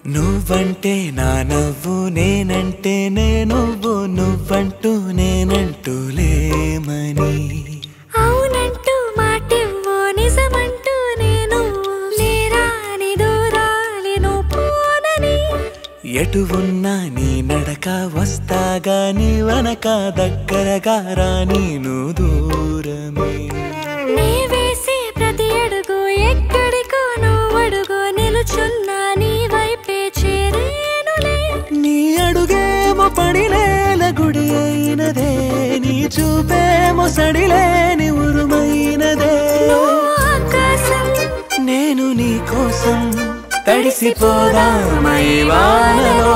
నువ్వంటే నా నవ్వు నేనంటే నేను నువ్వంటూ నేనంటూ లేమని అవునంటూ మాటివ్వు నిజమంటూ నేను లేరాని దూరాలను పోనని ఎటు ఉన్నా నీ నడక వస్తాగా నీ వనక దగ్గరగా రాని నువ్వు దూరమే నీ వేసే ప్రతి అడుగు ఎక్కడికో నువ్వు అడుగు నిలుచున్నా నీ వైపే చేరేనులే నీ అడుగేమో పడినేల గుడి అయినదే నీ చూపేమో సడిలేని ఉరుమైనదే ఆకాశం నేను నీ కోసం తడిసిపోదామై వానలో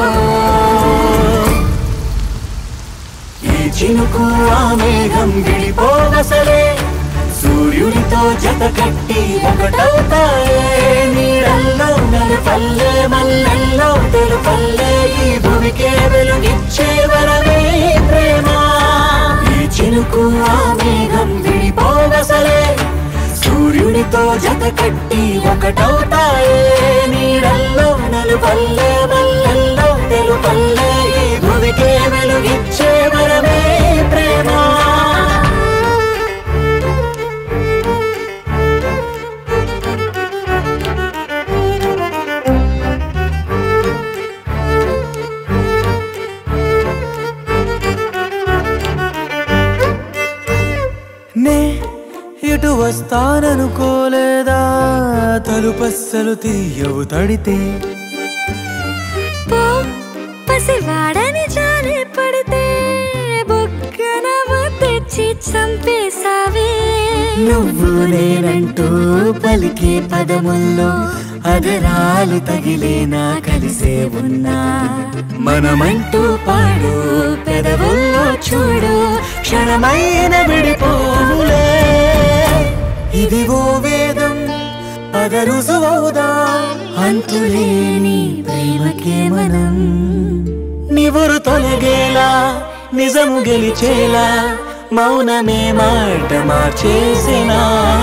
ఈ చినుకు ఆ మేఘం విడిపోవసలే సూర్యుడితో జత కట్టి ఒకటవుతాయే నీడల్లో నలుపల్లె మల్లెల్లో తెలుపల్లె ఈ భూమికే వెలుగిచ్చే వరమే ప్రేమ ఈ చినుకు ఆ మేఘం విడిపోవసలే సూర్యుడితో జత కట్టి ఒకటవుతాయే నీడల్లో నలుపల్లె మల్లెల్లో తెలుపల్లె ఈ భూమికే వెలుగిచ్చే వరమే ప్రేమ నే ఇటు వస్తాననుకోలేదా తలుపస్సలు తీయవు తడితే పో పసివాడని జాలి పడితే బుగ్గన తెచ్చి చంపేశావే నువ్వు నేనంటూ పలికే పదముల్లో అదరాలు తగిలేనా కలిసే ఉన్నా మనమంటూ పాడు పెదవుల్లో చూడు క్షణమైన విడిపోవులే ఇది ఓ వేదం పద రుజువవుదా అంతులేని ప్రేమకే మనం నివురు తొలగేలా నిజము గెలిచేలా మౌనమే మాట మార్చేసినా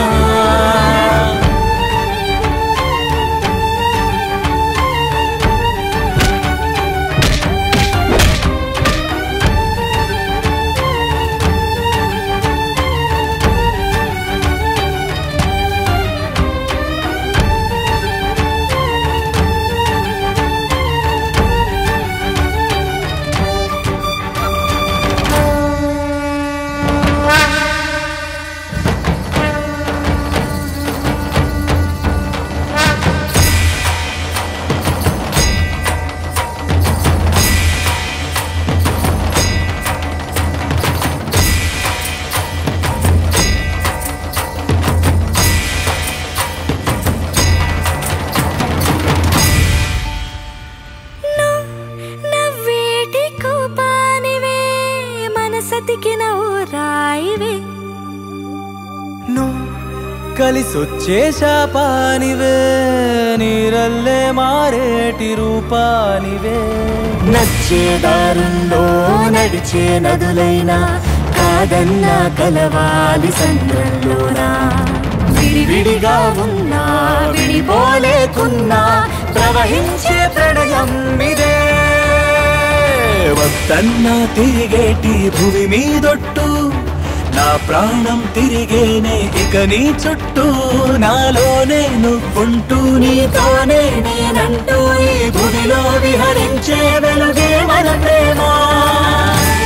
నవ్వేటి కోపానివే మనసతికి రాయివే నువ్వు కలిసొచ్చే శాపానివే నీరల్లే మారేటి రూపానివే నచ్చే దారుల్లో నడిచే నదులైనా కాదన్నా కలవాలి సంద్రంలోనా విడివిడిగా ఉన్నా విడిపోలేకున్నా ప్రవహించే ప్రణయం ఇదే వద్దన్నా తిరిగేటి భూమి మీదొట్టు నా ప్రాణం తిరిగేనే ఇక నీ చుట్టూ నాలోనే నువ్వుంటూ నీతోనే నేనంటూ ఈ భూమిలో విహరించే వెలుగే మన ప్రేమ